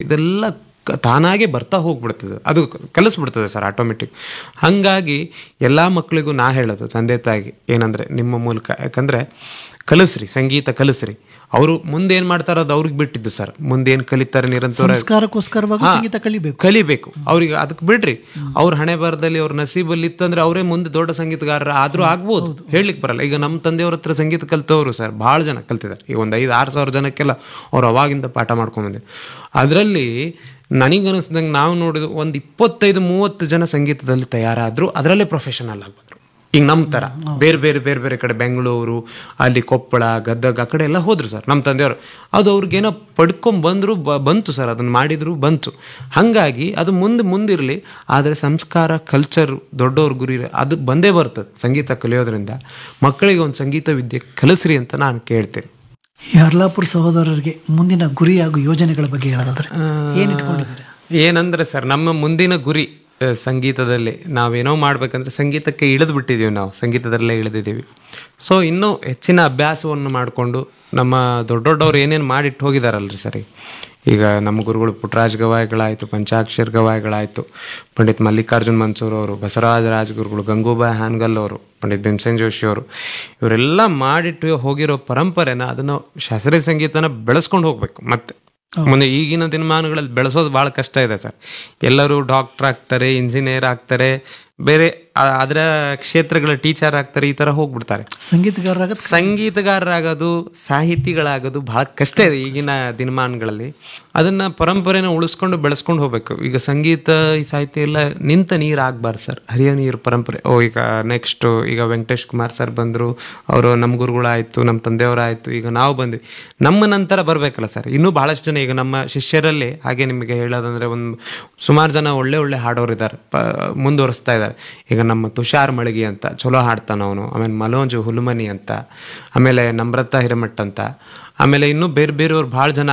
ಇದೆಲ್ಲ ಕ- ತಾನಾಗೆ ಬರ್ತಾ ಹೋಗ್ಬಿಡ್ತದೆ ಅದು ಕ- ಕಲಿಸ್ಬಿಡ್ತದೆ ಸರ್ ಆಟೋಮೆಟಿಕ್ ಹಾಗಾಗಿ ಎಲ್ಲ ಮಕ್ಕಳಿಗೂ ನಾ ಹೇಳೋದು ತಂದೆ ತಾಯಿಗೆ ಏನಂದರೆ ನಿಮ್ಮ ಮೂಲಕ ಯಾಕಂದರೆ ಕಲಿಸ್ರಿ ಸಂಗೀತ ಕಲಿಸ್ರಿ ಅವರು ಮುಂದೆ ಏನು ಮಾಡ್ತಾರೋ ಅದು ಅವ್ರಿಗೆ ಬಿಟ್ಟಿದ್ದು ಸರ್ ಮುಂದೆ ಏನು ಕಲಿತಾರೆ ನಿರಂತರ ಸಂಸ್ಕಾರಕ್ಕೋಸ್ಕರವಾಗಿ ಹಾ, ಸಂಗೀತ ಕಲಿಬೇಕು ಕಲಿಬೇಕು ಅವ್ರಿಗೆ ಅದಕ್ಕೆ ಬಿಡ್ರಿ ಅವ್ರ ಹಣೆ ಬರದಲ್ಲಿ ಅವ್ರ ನಸೀಬಲ್ಲಿ ಇತ್ತಂದ್ರೆ ಅವರೇ ಮುಂದೆ ದೊಡ್ಡ ಸಂಗೀತಗಾರರ ಆದ್ರೂ ಆಗ್ಬೋದು ಹೇಳಲಿಕ್ಕೆ ಬರಲ್ಲ ಈಗ ನಮ್ಮ ತಂದೆಯವ್ರ ಹತ್ರ ಸಂಗೀತ ಕಲ್ತವ್ರು ಸರ್ ಭಾಳ ಜನ ಕಲ್ತಿದ್ದಾರೆ ಈಗ ಒಂದು ಐದು ಆರು ಸಾವಿರ ಜನಕ್ಕೆಲ್ಲ ಅವ್ರು ಅವಾಗಿಂದ ಪಾಠ ಮಾಡ್ಕೊಂಬಂದೆ ಅದರಲ್ಲಿ ನನಗನ್ನಿಸ್ದಂಗೆ ನಾವು ನೋಡಿದ ಒಂದು ಇಪ್ಪತ್ತೈದು ಮೂವತ್ತು ಜನ ಸಂಗೀತದಲ್ಲಿ ತಯಾರಾದ್ರು ಅದರಲ್ಲೇ ಪ್ರೊಫೆಷನಲ್ ಆಗ್ಬಂದ್ರು ಈಗ ನಮ್ಮ ಥರ ಬೇರೆ ಬೇರೆ ಬೇರೆ ಬೇರೆ ಕಡೆ ಬೆಂಗಳೂರು ಅಲ್ಲಿ ಕೊಪ್ಪಳ ಗದಗ ಆ ಕಡೆ ಎಲ್ಲ ಹೋದ್ರು ಸರ್ ನಮ್ಮ ತಂದೆಯವರು ಅದು ಅವ್ರಿಗೇನೋ ಪಡ್ಕೊಂಡ್ ಬಂದ್ರು ಬ- ಬಂತು ಸರ್ ಅದನ್ನ ಮಾಡಿದ್ರು ಬಂತು ಹಾಗಾಗಿ ಅದು ಮುಂದೆ ಮುಂದಿರಲಿ ಆದರೆ ಸಂಸ್ಕಾರ ಕಲ್ಚರ್ ದೊಡ್ಡವ್ರ ಗುರಿ ಅದು ಬಂದೇ ಬರ್ತದೆ ಸಂಗೀತ ಕಲಿಯೋದ್ರಿಂದ ಮಕ್ಕಳಿಗೆ ಒಂದು ಸಂಗೀತ ವಿದ್ಯೆ ಕಲಿಸ್ರಿ ಅಂತ ನಾನು ಕೇಳ್ತೇನೆ ಈ ಹರ್ಲಾಪುರ್ ಸಹೋದರರಿಗೆ ಮುಂದಿನ ಗುರಿ ಹಾಗೂ ಯೋಜನೆಗಳ ಬಗ್ಗೆ ಹೇಳೋದಾದ್ರೆ ಏನ್ ಇಟ್ಕೊಂಡಿದ್ದಾರೆ ಏನಂದ್ರೆ ಸರ್ ನಮ್ಮ ಮುಂದಿನ ಗುರಿ ಆ, ಸಂಗೀತದಲ್ಲಿ ನಾವೇನೋ ಮಾಡ್ಬೇಕಂದ್ರೆ ಸಂಗೀತಕ್ಕೆ ಇಳಿದು ಬಿಟ್ಟಿದ್ದೀವಿ ನಾವು ಸಂಗೀತದಲ್ಲೇ ಇಳಿದಿದ್ದೀವಿ ಸೊ ಇನ್ನೂ ಹೆಚ್ಚಿನ ಅಭ್ಯಾಸವನ್ನು ಮಾಡಿಕೊಂಡು ನಮ್ಮ ದೊಡ್ಡ ದೊಡ್ಡವ್ರು ಏನೇನು ಮಾಡಿಟ್ಟು ಹೋಗಿದಾರಲ್ರಿ ಸರಿ ಈಗ ನಮ್ಮ ಗುರುಗಳು ಪುಟ್ಟರಾಜ್ ಗವಾಯಿಗಳಾಯಿತು ಪಂಚಾಕ್ಷರ ಗವಾಯಿಗಳಾಯಿತು ಪಂಡಿತ್ ಮಲ್ಲಿಕಾರ್ಜುನ್ ಮನ್ಸೂರ್ ಅವರು ಬಸವರಾಜ ರಾಜಗುರುಗಳು ಗಂಗೂಬಾಯಿ ಹಾನ್ಗಲ್ ಅವರು ಪಂಡಿತ್ ಭೀಮಸೇನ್ ಜೋಶಿ ಅವರು ಇವರೆಲ್ಲ ಮಾಡಿಟ್ಟು ಹೋಗಿರೋ ಪರಂಪರೆನ ಅದನ್ನು ಶಾಸ್ತ್ರೀಯ ಸಂಗೀತನ ಬೆಳೆಸ್ಕೊಂಡು ಹೋಗ್ಬೇಕು ಮತ್ತೆ ಮುಂದೆ ಈಗಿನ ದಿನಮಾನಗಳಲ್ಲಿ ಬೆಳೆಸೋದು ಭಾಳ ಕಷ್ಟ ಇದೆ ಸರ್ ಎಲ್ಲರೂ ಡಾಕ್ಟರ್ ಆಗ್ತಾರೆ ಇಂಜಿನಿಯರ್ ಆಗ್ತಾರೆ ಬೇರೆ ಆ- ಅದರ ಕ್ಷೇತ್ರಗಳ ಟೀಚರ್ ಆಗ್ತಾರೆ ಈ ಥರ ಹೋಗ್ಬಿಡ್ತಾರೆ ಸಂಗೀತಗಾರರಾಗ ಸಂಗೀತಗಾರರಾಗೋದು ಸಾಹಿತಿಗಳಾಗೋದು ಬಹಳ ಕಷ್ಟ ಇದೆ ಈಗಿನ ದಿನಮಾನಗಳಲ್ಲಿ ಅದನ್ನ ಪರಂಪರೆನ ಉಳಿಸ್ಕೊಂಡು ಬೆಳೆಸ್ಕೊಂಡು ಹೋಗ್ಬೇಕು ಈಗ ಸಂಗೀತ ಈ ಸಾಹಿತ್ಯ ಎಲ್ಲ ನಿಂತ ನೀರು ಆಗ್ಬಾರ್ದು ಸರ್ ಹರಿಯೋ ನೀರು ಪರಂಪರೆ ಓ ಈಗ ನೆಕ್ಸ್ಟ್ ಈಗ ವೆಂಕಟೇಶ್ ಕುಮಾರ್ ಸರ್ ಬಂದರು ಅವರು ನಮ್ಮ ಗುರುಗಳಾಯಿತು ನಮ್ಮ ತಂದೆಯವರಾಯಿತು ಈಗ ನಾವು ಬಂದ್ವಿ ನಮ್ಮ ನಂತರ ಬರಬೇಕಲ್ಲ ಸರ್ ಇನ್ನೂ ಬಹಳಷ್ಟು ಜನ ಈಗ ನಮ್ಮ ಶಿಷ್ಯರಲ್ಲಿ ಹಾಗೆ ನಿಮಗೆ ಹೇಳೋದಂದ್ರೆ ಒಂದು ಸುಮಾರು ಜನ ಒಳ್ಳೆ ಒಳ್ಳೆ ಹಾಡೋರಿದ್ದಾರೆ ಪ ಮುಂದುವರಿಸ್ತಾ ಇದ್ದಾರೆ ಈಗ ನಮ್ಮ ತುಷಾರ್ ಮಳಗಿ ಅಂತ ಚಲೋ ಹಾಡ್ತಾನ ಅವನು ಆಮೇಲೆ ಮಲೋಂಜು ಹುಲುಮನಿ ಅಂತ ಆಮೇಲೆ ನಮ್ರತಾ ಹಿರಮಠ್ ಅಂತ ಆಮೇಲೆ ಇನ್ನೂ ಬೇರೆ ಬೇರೆಯವ್ರು ಭಾಳ ಜನ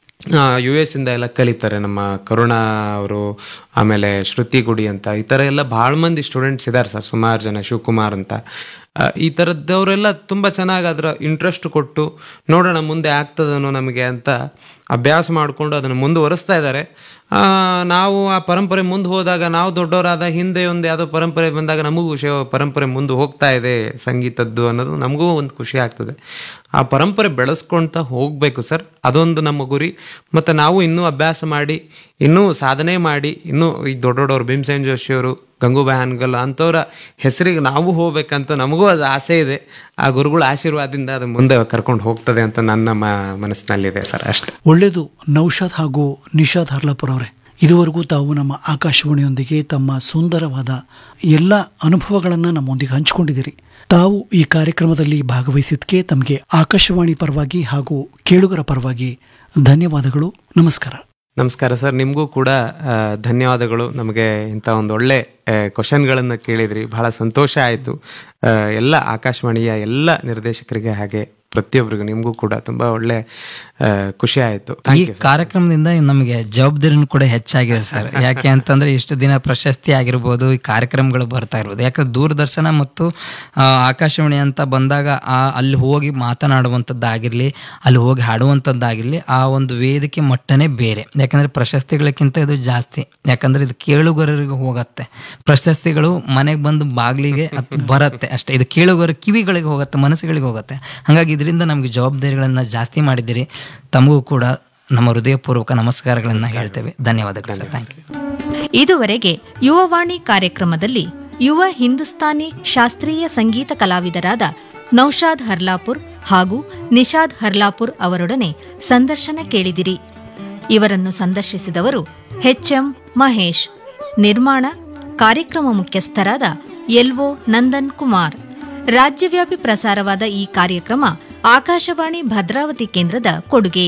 ಯು ಎಸ್ ಇಂದ ಎಲ್ಲ ಕಲಿತಾರೆ ನಮ್ಮ ಕರುಣಾ ಅವರು ಆಮೇಲೆ ಶ್ರುತಿ ಗುಡಿ ಅಂತ ಈ ಥರ ಎಲ್ಲ ಭಾಳ ಮಂದಿ ಸ್ಟೂಡೆಂಟ್ಸ್ ಇದ್ದಾರೆ ಸರ್ ಸುಮಾರು ಜನ ಶಿವಕುಮಾರ್ ಅಂತ ಆ, ಈ ಥರದ್ದವರೆಲ್ಲ ತುಂಬ ಚೆನ್ನಾಗಿ ಅದರ ಇಂಟ್ರೆಸ್ಟ್ ಕೊಟ್ಟು ನೋಡೋಣ ಮುಂದೆ ಆಗ್ತದನೋ ನಮಗೆ ಅಂತ ಅಭ್ಯಾಸ ಮಾಡಿಕೊಂಡು ಅದನ್ನು ಮುಂದುವರಿಸ್ತಾ ಇದ್ದಾರೆ ಆ, ನಾವು ಆ ಪರಂಪರೆ ಮುಂದೆ ಹೋದಾಗ ನಾವು ದೊಡ್ಡವರಾದ ಹಿಂದೆ ಒಂದು ಯಾವುದೋ ಪರಂಪರೆ ಬಂದಾಗ ನಮಗೂ ಖುಷಿ ಪರಂಪರೆ ಮುಂದೆ ಹೋಗ್ತಾ ಇದೆ ಸಂಗೀತದ್ದು ಅನ್ನೋದು ನಮಗೂ ಒಂದು ಖುಷಿ ಆಗ್ತದೆ ಆ ಪರಂಪರೆ ಬೆಳೆಸ್ಕೊಳ್ತಾ ಹೋಗಬೇಕು ಸರ್ ಅದೊಂದು ನಮ್ಮ ಗುರಿ ಮತ್ತು ನಾವು ಇನ್ನೂ ಅಭ್ಯಾಸ ಮಾಡಿ ಇನ್ನೂ ಸಾಧನೆ ಮಾಡಿ ಇನ್ನೂ ಈ ದೊಡ್ಡ ದೊಡ್ಡವರು ಭೀಮಸೇನ್ ಜೋಶಿಯವರು ಗಂಗೂಬಾಯಿ ಹಾನ್ಗಲ್ ಅಂಥವ್ರ ಹೆಸರಿಗೆ ನಾವು ಹೋಗ್ಬೇಕಂತ ನಮಗೂ ಅದು ಆಸೆ ಇದೆ ಆ ಗುರುಗಳ ಆಶೀರ್ವಾದದಿಂದ ಅದು ಮುಂದೆ ಕರ್ಕೊಂಡು ಹೋಗ್ತದೆ ಅಂತ ನನ್ನ ಮ ಮನಸ್ಸಿನಲ್ಲಿದೆ ಸರ್ ಅಷ್ಟೇ ಒಳ್ಳೆಯದು ನೌಷಾದ್ ಹಾಗೂ ನಿಷಾದ್ ಹರ್ಲಾಪುರ್ ಅವರೇ ಇದುವರೆಗೂ ತಾವು ನಮ್ಮ ಆಕಾಶವಾಣಿಯೊಂದಿಗೆ ತಮ್ಮ ಸುಂದರವಾದ ಎಲ್ಲ ಅನುಭವಗಳನ್ನು ನಮ್ಮೊಂದಿಗೆ ಹಂಚಿಕೊಂಡಿದ್ದೀರಿ ತಾವು ಈ ಕಾರ್ಯಕ್ರಮದಲ್ಲಿ ಭಾಗವಹಿಸಿದ್ದಕ್ಕೆ ತಮಗೆ ಆಕಾಶವಾಣಿ ಪರವಾಗಿ ಹಾಗೂ ಕೇಳುಗರ ಪರವಾಗಿ ಧನ್ಯವಾದಗಳು ನಮಸ್ಕಾರ ನಮಸ್ಕಾರ ಸರ್ ನಿಮಗೂ ಕೂಡ ಆ, ಧನ್ಯವಾದಗಳು ನಮಗೆ ಇಂಥ ಒಂದು ಒಳ್ಳೆ ಕ್ವಶನ್ಗಳನ್ನು ಕೇಳಿದ್ರಿ ಬಹಳ ಸಂತೋಷ ಆಯಿತು ಎಲ್ಲ ಆಕಾಶವಾಣಿಯ ಎಲ್ಲ ನಿರ್ದೇಶಕರಿಗೆ ಹಾಗೆ ಪ್ರತಿಯೊಬ್ಬರಿಗೂ ನಿಮಗೂ ಕೂಡ ತುಂಬ ಒಳ್ಳೆ ಆ, ಖುಷಿ ಆಯಿತು ಈ ಕಾರ್ಯಕ್ರಮದಿಂದ ನಮಗೆ ಜವಾಬ್ದಾರಿನೂ ಕೂಡ ಹೆಚ್ಚಾಗಿದೆ ಸರ್ ಯಾಕೆ ಅಂತಂದ್ರೆ ಇಷ್ಟು ದಿನ ಪ್ರಶಸ್ತಿ ಆಗಿರ್ಬೋದು ಈ ಕಾರ್ಯಕ್ರಮಗಳು ಬರ್ತಾ ಇರ್ಬೋದು ಯಾಕಂದ್ರೆ ದೂರದರ್ಶನ ಮತ್ತು ಆ, ಆಕಾಶವಾಣಿ ಅಂತ ಬಂದಾಗ ಆ ಅಲ್ಲಿ ಹೋಗಿ ಮಾತನಾಡುವಂಥದ್ದಾಗಿರ್ಲಿ ಅಲ್ಲಿ ಹೋಗಿ ಹಾಡುವಂಥದ್ದಾಗಿರ್ಲಿ ಆ ಒಂದು ವೇದಿಕೆ ಮಟ್ಟನೇ ಬೇರೆ ಯಾಕಂದ್ರೆ ಪ್ರಶಸ್ತಿಗಳಕ್ಕಿಂತ ಇದು ಜಾಸ್ತಿ ಯಾಕಂದ್ರೆ ಇದು ಕೇಳುಗರಿಗೆ ಹೋಗತ್ತೆ ಪ್ರಶಸ್ತಿಗಳು ಮನೆಗೆ ಬಂದು ಬಾಗಿಲಿಗೆ ಬರುತ್ತೆ ಅಷ್ಟೇ ಇದು ಕೇಳುಗರ ಕಿವಿಗಳಿಗೆ ಹೋಗುತ್ತೆ ಮನಸ್ಸುಗಳಿಗೆ ಹೋಗುತ್ತೆ ಹಾಗಾಗಿ ಇದರಿಂದ ನಮಗೆ ಜವಾಬ್ದಾರಿಗಳನ್ನ ಜಾಸ್ತಿ ಮಾಡಿದ್ದೀರಿ ತಮಗೂ ಕೂಡ ನಮ್ಮ ಹೃದಯಪೂರ್ವಕ ನಮಸ್ಕಾರಗಳನ್ನ ಹೇಳ್ತೇವೆ ಧನ್ಯವಾದಗಳು ಸರ್ ಥ್ಯಾಂಕ್ ಯು ಇದುವರೆಗೆ ಯುವವಾಣಿ ಕಾರ್ಯಕ್ರಮದಲ್ಲಿ ಯುವ ಹಿಂದೂಸ್ತಾನಿ ಶಾಸ್ತ್ರೀಯ ಸಂಗೀತ ಕಲಾವಿದರಾದ ನೌಶಾದ್ ಹರ್ಲಾಪುರ್ ಹಾಗೂ ನಿಷಾದ್ ಹರ್ಲಾಪುರ್ ಅವರೊಡನೆ ಸಂದರ್ಶನ ಕೇಳಿದಿರಿ ಇವರನ್ನು ಸಂದರ್ಶಿಸಿದವರು ಎಚ್ಎಂ ಮಹೇಶ್ ನಿರ್ಮಾಣ ಕಾರ್ಯಕ್ರಮ ಮುಖ್ಯಸ್ಥರಾದ ಎಲ್ಒ ನಂದನ್ ಕುಮಾರ್ ರಾಜ್ಯವ್ಯಾಪಿ ಪ್ರಸಾರವಾದ ಈ ಕಾರ್ಯಕ್ರಮ ಆಕಾಶವಾಣಿ ಭದ್ರಾವತಿ ಕೇಂದ್ರದ ಕೊಡುಗೆ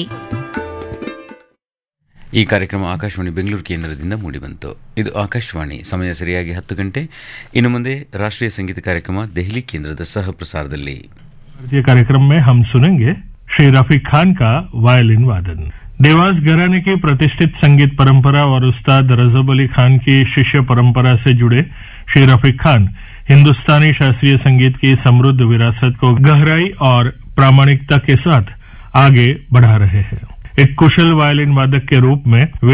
ಈ ಕಾರ್ಯಕ್ರಮ ಆಕಾಶವಾಣಿ ಬೆಂಗಳೂರು ಕೇಂದ್ರದಿಂದ ಮೂಡಿಬಂತು ಇದು ಆಕಾಶವಾಣಿ ಸಮಯ ಸರಿಯಾಗಿ ಹತ್ತು ಗಂಟೆ ಇನ್ನು ಮುಂದೆ ರಾಷ್ಟ್ರೀಯ ಸಂಗೀತ ಕಾರ್ಯಕ್ರಮ ದೆಹಲಿ ಕೇಂದ್ರದ ಸಹ ಪ್ರಸಾರದಲ್ಲಿ भारतीय कार्यक्रम में हम सुनेंगे श्री रफी खान का वायलिन वादन देवास घराने की प्रतिष्ठित संगीत परंपरा और उस्ताद रजब अली खान की शिष्य परंपरा से जुड़े श्री रफीक खान हिंदुस्तानी शास्त्रीय संगीत की समृद्ध विरासत को गहराई और प्रामाणिकता के साथ आगे बढ़ा रहे हैं एक कुशल वायलिन वादक के रूप में वे